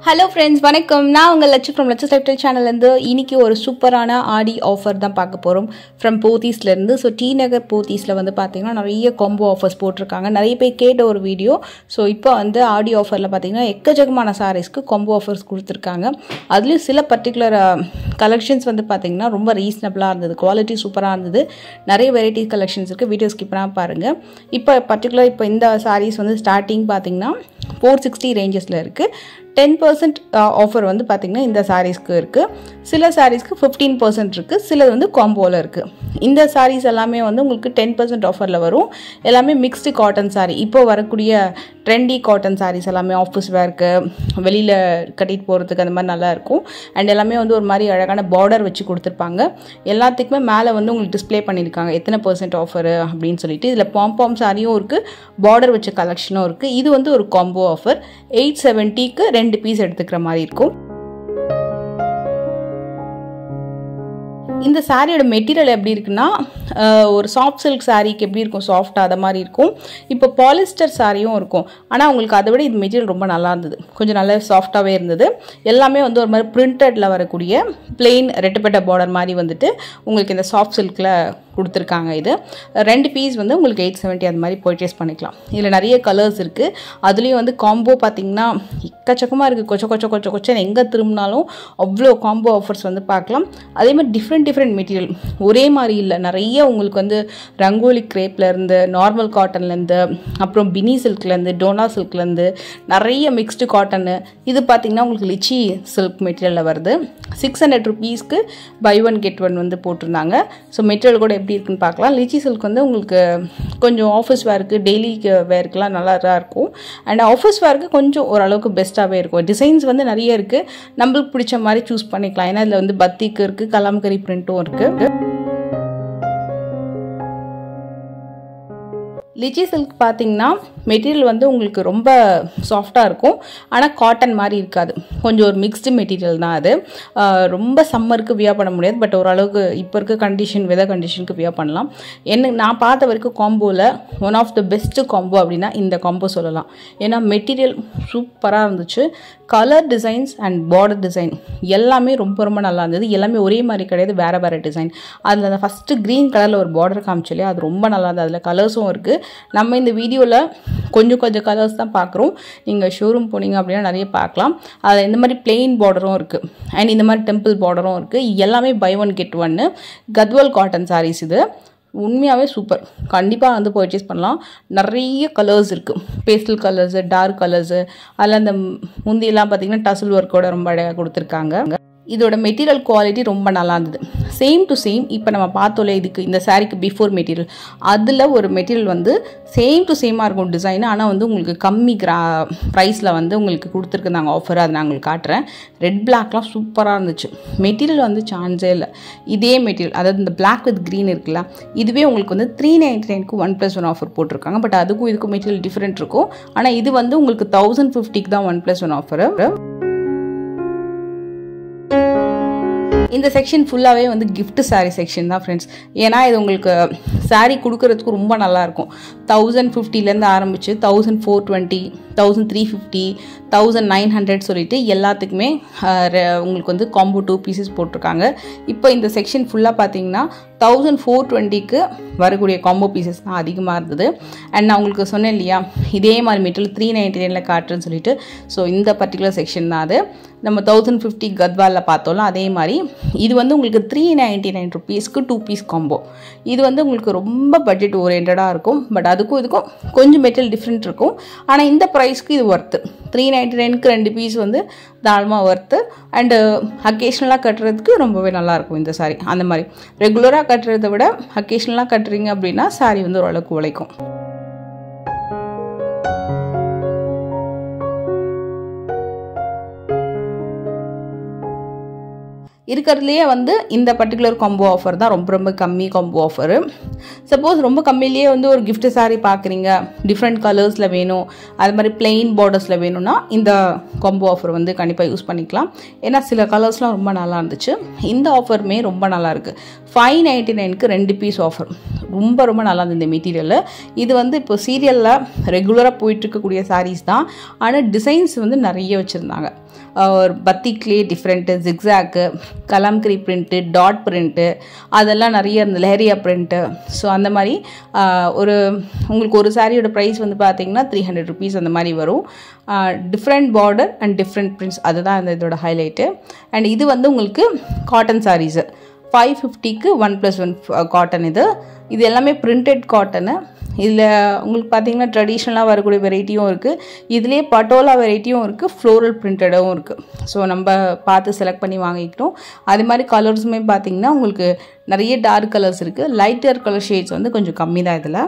hello friends வணக்கம் நான் உங்கள் லட்சு ஃப்ரம் லட்சு லைஃப் சேனல்லேருந்து இன்னைக்கு ஒரு சூப்பரான ஆடி ஆஃபர் தான் பார்க்க போகிறோம் ஃப்ரம் போத்தீஸ்லேருந்து ஸோ டி நகர் போத்தீஸில் வந்து பார்த்தீங்கன்னா நிறைய காம்போ ஆஃபர்ஸ் போட்டிருக்காங்க நிறைய பேர் கேட்ட ஒரு வீடியோ ஸோ இப்போ வந்து ஆடி ஆஃபரில் பார்த்தீங்கன்னா எக்கச்சக்கமான சாரீஸ்க்கு காம்போ ஆஃபர்ஸ் கொடுத்துருக்காங்க அதுலேயும் சில பர்டிகுலர் கலெக்ஷன்ஸ் வந்து பார்த்தீங்கன்னா ரொம்ப ரீசனபிளாக இருந்தது குவாலிட்டி சூப்பராக இருந்தது நிறைய வெரைட்டி கலெக்ஷன்ஸ் இருக்குது வீடியோ ஸ்கிப் பண்ணாமல் பாருங்கள் இப்போ பர்டிகுலர் இப்போ இந்த சாரீஸ் வந்து ஸ்டார்டிங் பார்த்தீங்கன்னா ஃபோர் சிக்ஸ்டி ரேஞ்சஸில் இருக்குது டென் பர்சன்ட் ஆஃபர் வந்து பார்த்திங்கன்னா இந்த சாரீஸ்க்கு இருக்குது சில சாரீஸ்க்கு ஃபிஃப்டீன் பர்சன்ட் இருக்குது சிலது வந்து காம்போவில் இருக்குது இந்த சாரீஸ் எல்லாமே வந்து உங்களுக்கு டென் பர்சன்ட் ஆஃபரில் வரும் எல்லாமே மிக்ஸ்டு காட்டன் சாரீ இப்போ வரக்கூடிய ட்ரெண்டி காட்டன் சாரீஸ் எல்லாமே ஆஃபீஸ் வேர்க்கு வெளியில் கட்டிட்டு போகிறதுக்கு அந்த மாதிரி நல்லா இருக்கும் அண்ட் எல்லாமே வந்து ஒரு மாதிரி அழகான பார்டர் வச்சு கொடுத்துருப்பாங்க எல்லாத்துக்குமே மேலே வந்து உங்களுக்கு டிஸ்ப்ளே பண்ணியிருக்காங்க எத்தனை பர்சன்ட் ஆஃபர் அப்படின்னு சொல்லிட்டு இதில் பாம்பாம் சாரியும் இருக்குது பார்டர் வச்ச கலெக்ஷனும் இருக்குது இது வந்து ஒரு காம்போ ஆஃபர் எயிட் செவன்ட்டிக்கு ரெண்டு பீஸ் எடுத்துக்கிற மாதிரி இருக்கும் இந்த சாரியோட மெட்டீரியல் எப்படி இருக்குன்னா ஒரு சாஃப்ட் சில்க் சாரீக்கு எப்படி இருக்கும் சாஃப்டாக அதை மாதிரி இருக்கும் இப்போ பாலிஸ்டர் சாரியும் இருக்கும் ஆனால் உங்களுக்கு அதை விட இது மெட்டீரியல் ரொம்ப நல்லா இருந்தது கொஞ்சம் நல்லா சாஃப்டாகவே இருந்தது எல்லாமே வந்து ஒரு மாதிரி பிரிண்டடில் வரக்கூடிய பிளெயின் ரெட்டுப்பட்ட பார்டர் மாதிரி வந்துட்டு உங்களுக்கு இந்த சாஃப்ட் சில்கில் கொடுத்துருக்காங்க இது ரெண்டு பீஸ் வந்து உங்களுக்கு எயிட் செவன்ட்டி அது மாதிரி பர்ச்சேஸ் பண்ணிக்கலாம் இதில் நிறைய கலர்ஸ் இருக்குது அதுலேயும் வந்து காம்போ பார்த்திங்கன்னா எக்கச்சக்கமாக இருக்குது கொச்ச கொச்ச கொச்ச கொச்சன்னு எங்கே திரும்பினாலும் அவ்வளோ காம்போ ஆஃபர்ஸ் வந்து பார்க்கலாம் அதே மாதிரி டிஃப்ரெண்ட் டிஃப்ரெண்ட் மெட்டீரியல் ஒரே மாதிரி இல்லை நிறைய உங்களுக்கு வந்து ரங்கோலி கிரேப்லேருந்து நார்மல் காட்டன்லேருந்து அப்புறம் பினி சில்க்லேருந்து டோனா சில்க்லேருந்து நிறைய மிக்ஸ்டு காட்டனு இது பார்த்திங்கன்னா உங்களுக்கு லிச்சி சில்க் மெட்டீரியலில் வருது சிக்ஸ் ஹண்ட்ரட் ருபீஸ்க்கு பை ஒன் கெட் ஒன் வந்து போட்டிருந்தாங்க ஸோ மெட்டீரியல் கூட எப்படி இருக்குன்னு பார்க்கலாம் லிச்சி சில்க் வந்து உங்களுக்கு கொஞ்சம் ஆஃபீஸ் வேருக்கு டெய்லி வேர்க்கெலாம் நல்லா தான் இருக்கும் அண்ட் ஆஃபீஸ் வேருக்கு கொஞ்சம் ஓரளவுக்கு பெஸ்ட்டாகவே இருக்கும் டிசைன்ஸ் வந்து நிறைய இருக்குது நம்மளுக்கு பிடிச்ச மாதிரி சூஸ் பண்ணிக்கலாம் ஏன்னா இதில் வந்து பத்திக்கு இருக்குது கலாம்கரி பிரிண்ட்டும் இருக்குது லிச்சி சில்க் பார்த்தீங்கன்னா மெட்டீரியல் வந்து உங்களுக்கு ரொம்ப சாஃப்டாக இருக்கும் ஆனால் காட்டன் மாதிரி இருக்காது கொஞ்சம் ஒரு மிக்ஸ்டு மெட்டீரியல் தான் அது ரொம்ப சம்மருக்கு வியா பண்ண முடியாது பட் ஓரளவுக்கு இப்போ இருக்க கண்டிஷன் வெதர் கண்டிஷனுக்கு வியா பண்ணலாம் என்ன நான் பார்த்த வரைக்கும் காம்போவில் one of the best combo அப்படின்னா இந்த காம்போ சொல்லலாம் ஏன்னா மெட்டீரியல் சூப்பராக இருந்துச்சு colour designs and border design எல்லாமே ரொம்ப ரொம்ப நல்லா இருந்தது எல்லாமே ஒரே மாதிரி கிடையாது வேறு வேறு டிசைன் அதில் அந்த ஃபஸ்ட்டு க்ரீன் கலரில் ஒரு பார்டர் காமிச்சு இல்லையா அது ரொம்ப நல்லா இருந்தது அதில் கலர்ஸும் இருக்குது நம்ம இந்த வீடியோவில் கொஞ்சம் கொஞ்சம் கலர்ஸ் தான் பார்க்குறோம் நீங்கள் ஷோரூம் போனீங்க அப்படின்னா நிறைய பார்க்கலாம் அதில் இந்த மாதிரி பிளெயின் பார்டரும் இருக்குது அண்ட் இந்த மாதிரி டெம்பிள் பார்டரும் இருக்குது எல்லாமே பை ஒன் கெட் ஒன்னு கத்வல் காட்டன் சாரீஸ் இது உண்மையாகவே சூப்பர் கண்டிப்பாக வந்து பர்ச்சேஸ் பண்ணலாம் நிறைய கலர்ஸ் இருக்குது பேஸ்டல் கலர்ஸு டார்க் கலர்ஸு அதில் அந்த முந்தியெல்லாம் பார்த்திங்கன்னா டசில் ஒர்க்கோட ரொம்ப அழகாக கொடுத்துருக்காங்க இதோட மெட்டீரியல் குவாலிட்டி ரொம்ப நல்லா இருந்தது சேம் டு சேம் இப்போ நம்ம பார்த்தோம்ல இதுக்கு இந்த சாரீக்கு பிஃபோர் மெட்டீரியல் அதில் ஒரு மெட்டீரியல் வந்து சேம் டு சேமாக இருக்கும் டிசைன் ஆனால் வந்து உங்களுக்கு கம்மி கிரா ப்ரைஸில் வந்து உங்களுக்கு கொடுத்துருக்குறாங்க ஆஃபர் அதை நான் உங்களுக்கு காட்டுறேன் ரெட் பிளாக்லாம் சூப்பராக இருந்துச்சு மெட்டீரியல் வந்து சான்ஸே இல்லை இதே மெட்டீரியல் அதாவது இந்த பிளாக் வித் க்ரீன் இருக்குல்ல இதுவே உங்களுக்கு வந்து த்ரீ நைன்டி நைனுக்கு ஒன் ப்ளஸ் ஒன் ஆஃபர் போட்டிருக்காங்க பட் அதுக்கும் இதுக்கும் மெட்டீரியல் டிஃப்ரெண்ட் இருக்கும் ஆனால் இது வந்து உங்களுக்கு தௌசண்ட் ஃபிஃப்டிக்கு தான் ஒன் ப்ளஸ் ஒன் ஆஃபர் இந்த செக்ஷன் ஃபுல்லாகவே வந்து கிஃப்ட் சாரீ செக்ஷன் தான் ஃப்ரெண்ட்ஸ் ஏன்னா இது உங்களுக்கு சாரீ கொடுக்கறதுக்கு ரொம்ப நல்லாயிருக்கும் தௌசண்ட் ஃபிஃப்டிலேருந்து ஆரம்பித்து thousand four twenty thousand three fifty thousand nine hundred சொல்லிட்டு எல்லாத்துக்குமே உங்களுக்கு வந்து காம்போ டூ பீசஸ் போட்டிருக்காங்க இப்போ இந்த செக்ஷன் ஃபுல்லாக பார்த்தீங்கன்னா தௌசண்ட் ஃபோர் டுவெண்ட்டிக்கு வரக்கூடிய காம்போ பீசஸ் தான் அதிகமாக இருந்தது அண்ட் நான் உங்களுக்கு சொன்னேன் இல்லையா இதே மாதிரி மெட்டீரியல் த்ரீ நைன்டி நைனில் காட்டுறேன்னு சொல்லிட்டு ஸோ இந்த பர்டிகுலர் செக்ஷன் தான் அது நம்ம தௌசண்ட் ஃபிஃப்டி கத்வாலில் பார்த்தோம்ல அதே மாதிரி இது வந்து உங்களுக்கு த்ரீ நைன்ட்டி நைன் ருபீஸ்க்கு டூ பீஸ் காம்போ இது வந்து உங்களுக்கு ரொம்ப பட்ஜெட் ஓரியன்டாக இருக்கும் பட் அதுக்கும் இதுக்கும் கொஞ்சம் மெட்டீரியல் டிஃப்ரெண்ட் இருக்கும் ஆனால் இந்த ப்ரைஸ்க்கு இது ஒர்த்து த்ரீ நைன்ட்டி நைனுக்கு ரெண்டு பீஸ் வந்து தாராளமாக ஒர்த்து அண்டு அக்கேஷ்னலாக கட்டுறதுக்கு ரொம்பவே நல்லாயிருக்கும் இந்த சாரீ அந்த மாதிரி ரெகுலராக கட்டுறதை விட அக்கேஷ்னலாக கட்டுறீங்க அப்படின்னா சாரீ வந்து ஓரளவுக்கு உழைக்கும் இருக்கிறதுலையே வந்து இந்த பர்டிகுலர் காம்போ ஆஃபர் தான் ரொம்ப ரொம்ப கம்மி காம்போ ஆஃபரு சப்போஸ் ரொம்ப கம்மியிலேயே வந்து ஒரு gift saree பார்க்குறீங்க டிஃப்ரெண்ட் கலர்ஸில் வேணும் அது மாதிரி plain பார்டர்ஸில் வேணும்னா இந்த காம்போ ஆஃபர் வந்து கண்டிப்பாக யூஸ் பண்ணிக்கலாம் ஏன்னா சில கலர்ஸ்லாம் ரொம்ப நல்லா இருந்துச்சு இந்த ஆஃபருமே ரொம்ப நல்லா இருக்கு ஃபைவ் நைன்ட்டி நைனுக்கு ரெண்டு பீஸ் ஆஃபர் ரொம்ப ரொம்ப நல்லா இருந்தது இந்த மெட்டீரியல் இது வந்து இப்போ சீரியலில் ரெகுலராக போயிட்டு இருக்கக்கூடிய sarees தான் ஆனால் டிசைன்ஸ் வந்து நிறைய வச்சுருந்தாங்க ஒரு பத்திக்லே டிஃப்ரெண்ட்டு ஜிக்ஸாக்கு கலாம்கரி பிரிண்ட்டு டாட் பிரிண்ட்டு அதெல்லாம் நிறைய இருந்தது லெஹரியா பிரிண்ட்டு ஸோ அந்த மாதிரி ஆஹ், ஒரு உங்களுக்கு ஒரு சாரியோட ப்ரைஸ் வந்து பார்த்தீங்கன்னா த்ரீ ஹண்ட்ரட் ருபீஸ் அந்த மாதிரி வரும் different border and different prints அதுதான் இந்த இதோட ஹைலைட்டு அண்ட் இது வந்து உங்களுக்கு காட்டன் சாரீஸு ஃபைவ் ஃபிஃப்டிக்கு ஒன் ப்ளஸ் ஒன் காட்டன் இது இது எல்லாமே பிரிண்டட் காட்டனு இதில் உங்களுக்கு பார்த்தீங்கன்னா ட்ரெடிஷ்னலாக வரக்கூடிய வெரைட்டியும் இருக்குது இதுலேயே பட்டோலா வெரைட்டியும் இருக்குது ஃப்ளோரல் பிரிண்டடும் இருக்குது ஸோ நம்ம பார்த்து செலக்ட் பண்ணி வாங்கிக்கிட்டோம் அதே மாதிரி கலர்ஸுமே பார்த்தீங்கன்னா உங்களுக்கு நிறைய டார்க் கலர்ஸ் இருக்குது லைட்டர் கலர் ஷேட்ஸ் வந்து கொஞ்சம் கம்மி தான் இதில்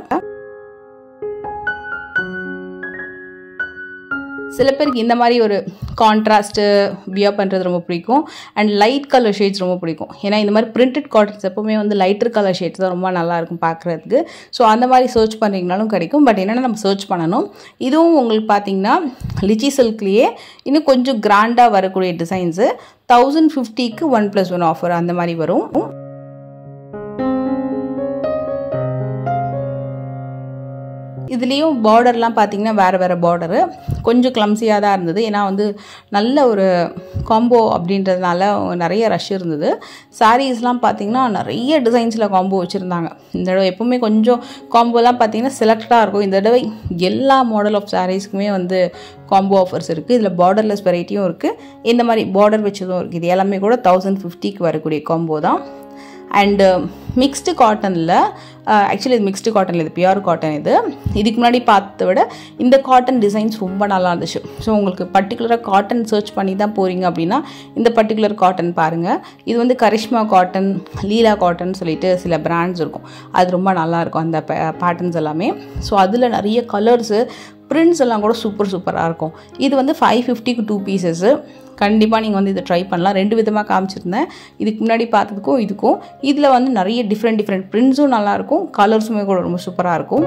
சில பேருக்கு இந்த மாதிரி ஒரு கான்ட்ராஸ்ட்டு வியர் பண்ணுறது ரொம்ப பிடிக்கும் அண்ட் லைட் கலர் ஷேட்ஸ் ரொம்ப பிடிக்கும் ஏன்னா இந்த மாதிரி பிரிண்டட் காட்டன்ஸ் எப்போவுமே வந்து லைட்டர் கலர் ஷேட்ஸ் தான் ரொம்ப நல்லா இருக்கும் பார்க்குறதுக்கு ஸோ அந்த மாதிரி சர்ச் பண்ணிங்கனாலும் கிடைக்கும் பட் என்னென்னா நம்ம சர்ச் பண்ணணும் இதுவும் உங்களுக்கு பார்த்தீங்கன்னா லிச்சி சில்க்லேயே இன்னும் கொஞ்சம் கிராண்டாக வரக்கூடிய டிசைன்ஸு தௌசண்ட் ஃபிஃப்டிக்கு ஒன் ப்ளஸ் ஒன் ஆஃபர் அந்த மாதிரி வரும் இதுலேயும் பார்டர்லாம் பார்த்தீங்கன்னா வேறு வேறு பார்டரு கொஞ்சம் கிளம்சியாக தான் இருந்தது ஏன்னா வந்து நல்ல ஒரு காம்போ அப்படின்றதுனால நிறைய ரஷ் இருந்தது சாரீஸ்லாம் பார்த்தீங்கன்னா நிறைய டிசைன்ஸில் காம்போ வச்சுருந்தாங்க இந்த தடவை எப்போவுமே கொஞ்சம் காம்போலாம் பார்த்தீங்கன்னா செலக்டாக இருக்கும் இந்த தடவை எல்லா மாடல் ஆஃப் சாரீஸ்க்குமே வந்து காம்போ ஆஃபர்ஸ் இருக்குது இதில் பார்டர்லெஸ் வெரைட்டியும் இருக்குது இந்த மாதிரி பார்டர் வச்சதும் இருக்குது இது எல்லாமே கூட தௌசண்ட் ஃபிஃப்டிக்கு வரக்கூடிய காம்போ தான் அண்டு மிக்ஸ்டு காட்டனில் ஆக்சுவலி இது மிக்ஸ்டு காட்டன் இது பியூர் காட்டன் இது இதுக்கு முன்னாடி பார்த்ததை விட இந்த காட்டன் டிசைன்ஸ் ரொம்ப நல்லா இருந்துச்சு ஸோ உங்களுக்கு பர்டிகுலராக காட்டன் சர்ச் பண்ணி தான் போகிறீங்க அப்படின்னா இந்த பர்டிகுலர் காட்டன் பாருங்கள் இது வந்து கரிஷ்மா காட்டன் லீலா காட்டன் சொல்லிட்டு சில பிராண்ட்ஸ் இருக்கும் அது ரொம்ப நல்லா இருக்கும் அந்த பேட்டர்ன்ஸ் எல்லாமே ஸோ அதில் நிறைய கலர்ஸு பிரிண்ட்ஸ் எல்லாம் கூட சூப்பர் சூப்பராக இருக்கும் இது வந்து ஃபைவ் ஃபிஃப்டிக்கு டூ பீசஸ்ஸு கண்டிப்பாக நீங்கள் வந்து இதை ட்ரை பண்ணலாம் ரெண்டு விதமாக காமிச்சிருந்தேன் இதுக்கு முன்னாடி பார்த்ததுக்கும் இதுக்கும் இதில் வந்து நிறைய டிஃப்ரெண்ட் டிஃப்ரெண்ட் பிரிண்ட்ஸும் நல்லாயிருக்கும் கலர்ஸுமே கூட ரொம்ப சூப்பராக இருக்கும்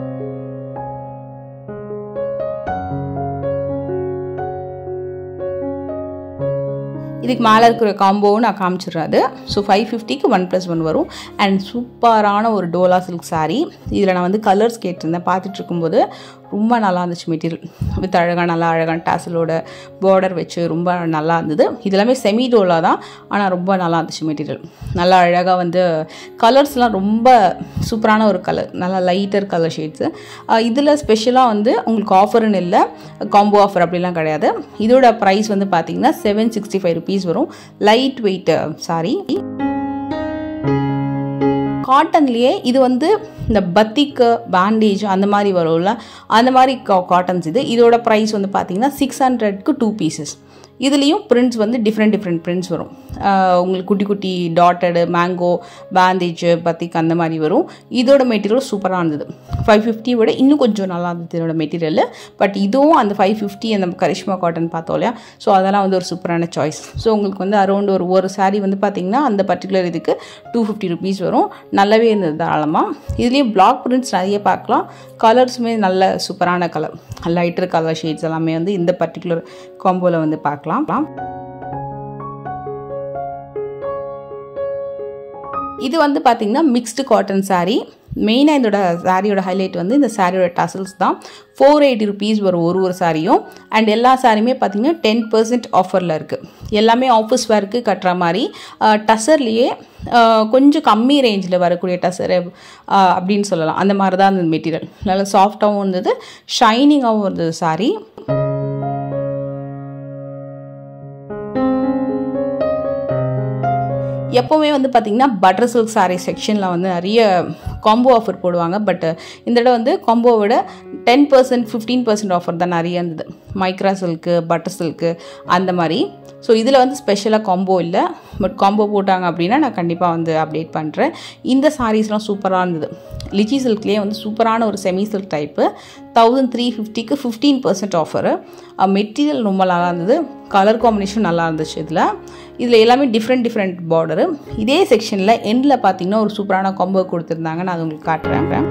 இதுக்கு மேலே இருக்கிற காம்போவும் நான் காமிச்சிடுறேன் அது ஸோ ஃபைவ் ஃபிஃப்டிக்கு ஒன் ப்ளஸ் ஒன் வரும் அண்ட் சூப்பரான ஒரு டோலா சில்க் saree இதில் நான் வந்து கலர்ஸ் கேட்டிருந்தேன் பார்த்துட்டு இருக்கும்போது ரொம்ப நல்லா இருந்துச்சு மெட்டீரியல் வித் அழகாக நல்லா அழகான டாசலோட பார்டர் வச்சு ரொம்ப நல்லா இருந்தது இது எல்லாமே செமி டோலா தான் ஆனால் ரொம்ப நல்லா இருந்துச்சு மெட்டீரியல் நல்லா அழகாக வந்து கலர்ஸ்லாம் ரொம்ப சூப்பரான ஒரு கலர் நல்லா லைட்டர் கலர் ஷேட்ஸு இதில் ஸ்பெஷலாக வந்து உங்களுக்கு ஆஃபர்னு இல்லை காம்போ ஆஃபர் அப்படிலாம் கிடையாது இதோட ப்ரைஸ் வந்து பார்த்தீங்கன்னா செவன் சிக்ஸ்டி ஃபைவ் ருபீஸ் வரும் லைட் வெயிட் சாரி காட்டன்லேயே இது வந்து இந்த பத்திக்கு பேண்டேஜ் அந்த மாதிரி வரும்ல அந்த மாதிரி காட்டன்ஸ் இது இதோட ப்ரைஸ் வந்து பார்த்தீங்கன்னா சிக்ஸ் ஹண்ட்ரட்க்கு டூ பீசஸ் இதுலேயும் பிரிண்ட்ஸ் வந்து டிஃப்ரெண்ட் டிஃப்ரெண்ட் பிரிண்ட்ஸ் வரும் ஆஹ் உங்களுக்கு குட்டி குட்டி டாட்டடு மேங்கோ பேண்டேஜ் பத்திக் அந்த மாதிரி வரும் இதோட மெட்டீரியல் சூப்பராக இருந்தது ஃபைவ் ஃபிஃப்டி விட இன்னும் கொஞ்சம் நல்லா இருந்தது இதோட மெட்டீரியல் பட் இதுவும் அந்த ஃபைவ் ஃபிஃப்டி அந்த கரிஷ்மா காட்டன் பார்த்தோம் இல்லையா ஸோ அதெல்லாம் வந்து ஒரு சூப்பரான சாய்ஸ் ஸோ உங்களுக்கு வந்து அரௌண்ட் ஒரு ஒரு saree வந்து பார்த்தீங்கன்னா அந்த பர்டிகுலர் இதுக்கு டூ ஃபிஃப்டி ருபீஸ் வரும் நல்லாவே இருந்தது தாராளமாக இதுலேயும் பிளாக் பிரிண்ட்ஸ் நிறைய பார்க்கலாம் கலர்ஸுமே நல்ல சூப்பரான கலர் லைட்டர் கலர் ஷேட்ஸ் எல்லாமே வந்து இந்த பர்டிகுலர் காம்போவில் வந்து பார்க்கலாம் இது வந்து பார்த்தீங்கன்னா மிக்ஸ்டு காட்டன் saree மெயினாக இதோட சாரியோட ஹைலைட் வந்து இந்த சாரியோட டசல்ஸ் தான் ஃபோர் எயிட்டி ருபீஸ் வரும் ஒரு ஒரு சாரியும் அண்ட் எல்லா சாரியுமே பார்த்தீங்கன்னா டென் பர்சன்ட் ஆஃபரில் இருக்குது எல்லாமே ஆஃபீஸ் வேர்க்கு கட்டுற மாதிரி டசர்லேயே கொஞ்சம் கம்மி ரேஞ்சில் வரக்கூடிய டசர் அப்படின்னு சொல்லலாம் அந்த மாதிரி தான் அந்த மெட்டீரியல் நல்லா சாஃப்டாகவும் இருந்தது ஷைனிங்காகவும் இருந்தது சாரி எப்போவுமே வந்து பார்த்திங்கன்னா பட்டர் சில்க் சாரீ செக்ஷனில் வந்து நிறைய காம்போ ஆஃபர் போடுவாங்க பட் இந்த தடவை வந்து காம்போவை விட ten percent fifteen percent offer தான் நிறைய இருந்தது மைக்ரா சில்க்கு பட்டர் சில்க்கு அந்த மாதிரி ஸோ இதில் வந்து ஸ்பெஷலாக காம்போ இல்லை பட் காம்போ போட்டாங்க அப்படின்னா நான் கண்டிப்பாக வந்து அப்டேட் பண்ணுறேன் இந்த சாரீஸ்லாம் சூப்பராக இருந்தது லிச்சி சில்க்லேயே வந்து சூப்பரான ஒரு semi silk type thousand three ஃபிஃப்டிக்கு ஃபிஃப்டீன் பர்சன்ட் ஆஃபரு மெட்டீரியல் ரொம்ப நல்லா இருந்தது கலர் காம்பினேஷன் நல்லா இருந்துச்சு இதில் இதில் எல்லாமே டிஃப்ரெண்ட் டிஃப்ரெண்ட் பார்டரு இதே செக்ஷனில் எண்டில் பார்த்தீங்கன்னா ஒரு சூப்பரான காம்போ கொடுத்துருந்தாங்க நான் அது உங்களுக்கு காட்டுறேன்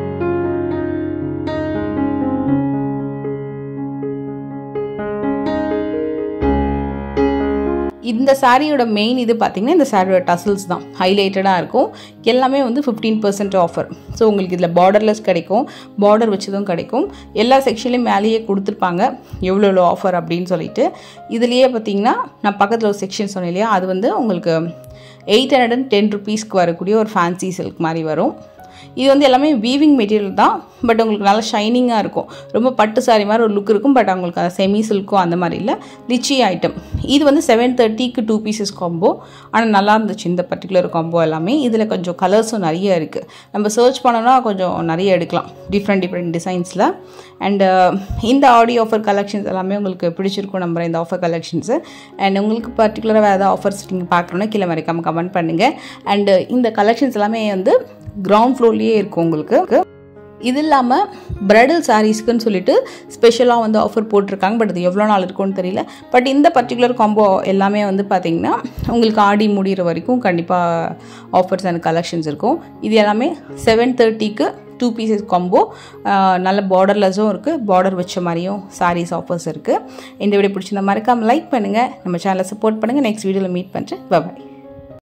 இந்த சாரியோட மெயின் இது பார்த்திங்கன்னா இந்த சாரியோட டசல்ஸ் தான் ஹைலைட்டடாக இருக்கும் எல்லாமே வந்து ஃபிஃப்டீன் பர்சன்ட் ஆஃபர் ஸோ உங்களுக்கு இதில் பார்டர்லெஸ் கிடைக்கும் பார்டர் வச்சதும் கிடைக்கும் எல்லா செக்ஷன்லையும் மேலேயே கொடுத்துருப்பாங்க எவ்வளோ எவ்வளோ ஆஃபர் அப்படின்னு சொல்லிட்டு இதுலேயே பார்த்தீங்கன்னா நான் பக்கத்தில் ஒரு செக்ஷன் சொன்னேன் இல்லையா அது வந்து உங்களுக்கு எயிட் ஹண்ட்ரட் அண்ட் டென் ருபீஸ்க்கு வரக்கூடிய ஒரு ஃபேன்சி சில்க் மாதிரி வரும் இது வந்து எல்லாமே வீவிங் மெட்டீரியல் தான் பட் உங்களுக்கு நல்லா ஷைனிங்காக இருக்கும் ரொம்ப பட்டு சாரி மாதிரி ஒரு லுக் இருக்கும் பட் உங்களுக்கு அந்த செமி சில்க்கும் அந்த மாதிரி இல்லை லிச்சி ஐட்டம் இது வந்து செவன் தேர்ட்டிக்கு டூ பீசஸ் காம்போ ஆனால் நல்லா இருந்துச்சு இந்த பர்டிகுலர் காம்போ எல்லாமே இதில் கொஞ்சம் கலர்ஸும் நிறைய இருக்குது நம்ம சர்ச் பண்ணோன்னா கொஞ்சம் நிறைய எடுக்கலாம் டிஃப்ரெண்ட் டிஃப்ரெண்ட் டிசைன்ஸில் அண்டு இந்த ஆடியோ ஆஃபர் கலெக்ஷன்ஸ் எல்லாமே உங்களுக்கு பிடிச்சிருக்கும் நம்புகிறேன் இந்த ஆஃபர் கலெக்ஷன்ஸு அண்ட் உங்களுக்கு பர்டிகுலராக வேறு ஏதாவது ஆஃபர்ஸ் நீங்கள் பார்க்கணுன்னா கீழே மறைக்காமல் கமெண்ட் பண்ணுங்கள் அண்டு இந்த கலெக்ஷன்ஸ் எல்லாமே வந்து கிரவுண்ட் ஃப்ளோர்லேயே இருக்கும் உங்களுக்கு இது இல்லாமல் பிரைடல் சாரீஸ்க்குன்னு சொல்லிட்டு ஸ்பெஷலாக வந்து ஆஃபர் போட்டிருக்காங்க பட் அது எவ்வளோ நாள் இருக்கும்னு தெரியல பட் இந்த பர்டிகுலர் காம்போ எல்லாமே வந்து பார்த்திங்கன்னா உங்களுக்கு ஆடி முடிகிற வரைக்கும் கண்டிப்பாக ஆஃபர்ஸ் அண்ட் கலெக்ஷன்ஸ் இருக்கும் இது எல்லாமே செவன் தேர்ட்டிக்கு டூ பீசஸ் காம்போ நல்ல பார்டர்லெஸும் இருக்குது பார்டர் வச்ச மாதிரியும் சாரீஸ் ஆஃபர்ஸ் இருக்குது இந்த வீடியோ பிடிச்சிருந்த மறக்காமல் லைக் பண்ணுங்கள் நம்ம சேனலை சப்போர்ட் பண்ணுங்கள் நெக்ஸ்ட் வீடியோவில் மீட் பண்ணுறேன் பாய்